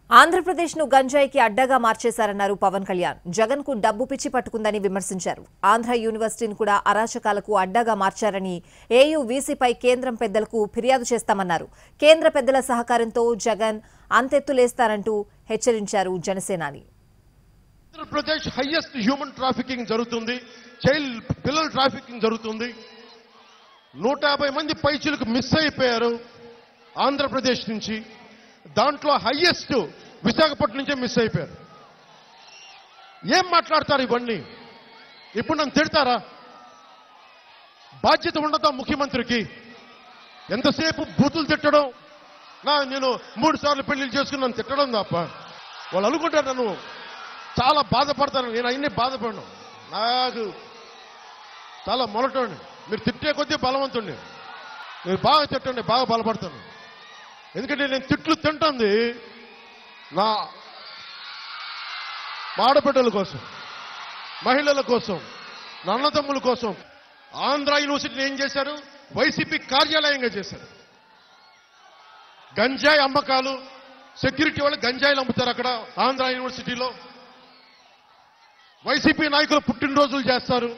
ఆంధ్రప్రదేశ్ ను గంజాయికి అడ్డాగా మార్చేశారన్నారు పవన్ కళ్యాణ్ జగన్ కు డబ్బు పిచ్చి పట్టుకుందని విమర్శించారు ఆంధ్ర యూనివర్సిటీని కూడా అరాచకాలకు అడ్డాగా మార్చారని ఏయూ వీసీపై కేంద్రం పెద్దలకు ఫిర్యాదు చేస్తామన్నారు కేంద్ర పెద్దల సహకారంతో జగన్ అంతెత్తులేస్తారంటూ హెచ్చరించారు జనసేనాని ఆంధ్రప్రదేశ్ హైయెస్ట్ హ్యూమన్ ట్రాఫికింగ్ జరుగుతుంది చైల్డ్ పిల్లల ట్రాఫికింగ్ జరుగుతుంది నూట యాభై మంది పైచులకు మిస్ అయిపోయారు ఆంధ్రప్రదేశ్ నుంచి దాంట్లో హైయెస్ట్ విశాఖపట్నం నుంచే మిస్ అయిపోయారు ఏం మాట్లాడతారు ఇవన్నీ ఇప్పుడు నన్ను తిడతారా బాధ్యత ఉండదా ముఖ్యమంత్రికి ఎంతసేపు బూతులు తిట్టడం నా నేను మూడు సార్లు పెళ్లిళ్ళు చేసుకుని నన్ను తిట్టడం తప్ప వాళ్ళు అనుకుంటారు నన్ను చాలా బాధపడతాను నేను అన్ని బాధపడను నాకు చాలా మొలటండి మీరు తిట్టే కొద్దీ బలవంతుండి మీరు బాగా తిట్టండి బాగా బలపడతాను ఎందుకంటే నేను తిట్లు తింటుంది నా మా ఆడబిడ్డల కోసం మహిళల కోసం నా అన్నదమ్ముల కోసం ఆంధ్ర యూనివర్సిటీని ఏం చేశారు వైసీపీ కార్యాలయంగా చేశారు గంజాయి అమ్మకాలు సెక్యూరిటీ వాళ్ళు గంజాయిలు అమ్ముతారు అక్కడ ఆంధ్ర యూనివర్సిటీలో వైసీపీ నాయకులు పుట్టినరోజులు చేస్తారు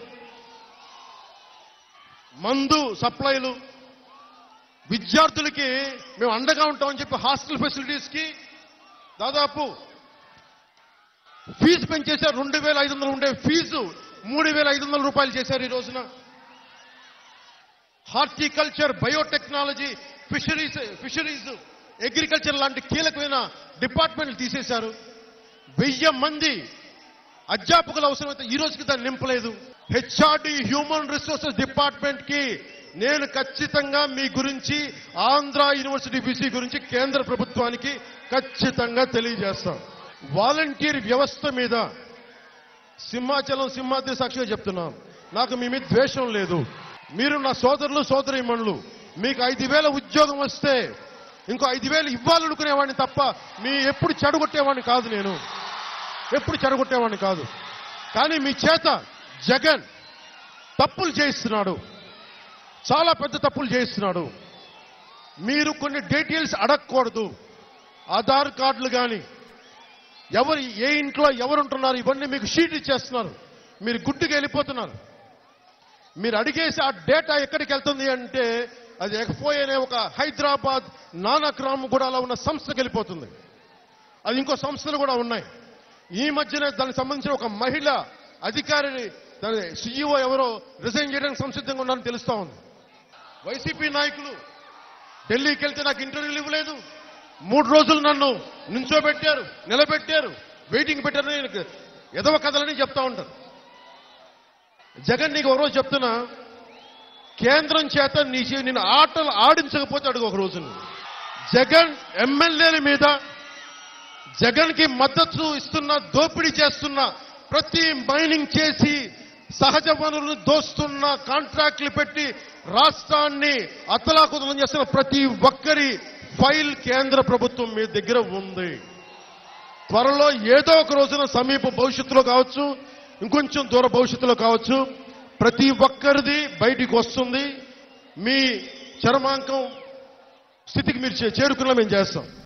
మందు సప్లైలు విద్యార్థులకి మేము అండగా ఉంటామని చెప్పి హాస్టల్ ఫెసిలిటీస్కి దాదాపు ఫీజు పెంచేశారు రెండు వేల ఐదు వందలు ఉండే ఫీజు మూడు వేల ఐదు వందల రూపాయలు చేశారు ఈ రోజున horticulture biotechnology fisheries fisheries agriculture లాంటి కీలకమైన డిపార్ట్మెంట్లు తీసేశారు వెయ్యి మంది అధ్యాపకులు అవసరమైతే ఈ రోజుకి దాన్ని నింపలేదు హెచ్ఆర్డి హ్యూమన్ రిసోర్సెస్ డిపార్ట్మెంట్ కి నేను ఖచ్చితంగా మీ గురించి ఆంధ్ర యూనివర్సిటీ బీసీ గురించి కేంద్ర ప్రభుత్వానికి ఖచ్చితంగా తెలియజేస్తాం వాలంటీర్ వ్యవస్థ మీద సింహాచలం సింహాద్రి సాక్షిగా చెప్తున్నాం నాకు మీ మీద ద్వేషం లేదు మీరు నా సోదరులు సోదరీమణులు మీకు ఐదు వేల ఉద్యోగం వస్తే ఇంకో ఐదు వేలు ఇవ్వాలనుకునేవాడిని తప్ప మీ ఎప్పుడు చెడగొట్టేవాడిని కాదు నేను ఎప్పుడు చెడగొట్టేవాడిని కాదు కానీ మీ చేత జగన్ తప్పులు చేయిస్తున్నాడు చాలా పెద్ద తప్పులు చేయిస్తున్నాడు మీరు కొన్ని డీటెయిల్స్ అడగకూడదు ఆధార్ కార్డులు కానీ ఎవరు ఏ ఇంట్లో ఎవరు ఉంటున్నారు ఇవన్నీ మీకు షీట్ ఇచ్చేస్తున్నారు మీరు గుడ్డిగా వెళ్ళిపోతున్నారు మీరు అడిగేసి ఆ డేటా ఎక్కడికి వెళ్తుంది అంటే అది ఎక్ఫోయ్ అనే ఒక హైదరాబాద్ నానక్రామ్గూడలో ఉన్న సంస్థకి వెళ్ళిపోతుంది అది ఇంకో సంస్థలు కూడా ఉన్నాయి ఈ మధ్యనే దానికి సంబంధించిన ఒక మహిళ అధికారిని దాని సీఈఓ ఎవరో రిజైన్ చేయడానికి సంసిద్ధంగా ఉన్నారని తెలుస్తా ఉంది వైసీపీ నాయకులు ఢిల్లీకి వెళ్తే నాకు ఇంటర్వ్యూలు ఇవ్వలేదు మూడు రోజులు నన్ను నుంచోబెట్టారు నిలబెట్టారు వెయిటింగ్ పెట్టారు నేను ఎదవ కథలని చెప్తా ఉంటారు జగన్ నీకు ఒక రోజు చెప్తున్నా కేంద్రం చేత నీ చే- నేను ఆటలు ఆడించకపోతే అడుగు ఒక రోజు నువ్వు. జగన్ ఎమ్మెల్యేల మీద జగన్ కి మద్దతు ఇస్తున్న దోపిడీ చేస్తున్న ప్రతి మైనింగ్ చేసి సహజ వనరులను దోస్తున్న కాంట్రాక్ట్లు పెట్టి రాష్ట్రాన్ని అతలాకుతలం చేస్తున్న ప్రతి ఒక్కరి ఫైల్ కేంద్ర ప్రభుత్వం మీ దగ్గర ఉంది త్వరలో ఏదో ఒక రోజున సమీప భవిష్యత్తులో కావచ్చు ఇంకొంచెం దూర భవిష్యత్తులో కావచ్చు ప్రతి ఒక్కరిది బయటికి వస్తుంది మీ చర్మాంకం స్థితికి మీరు చే- చేరుకున్నా మేము చేస్తాం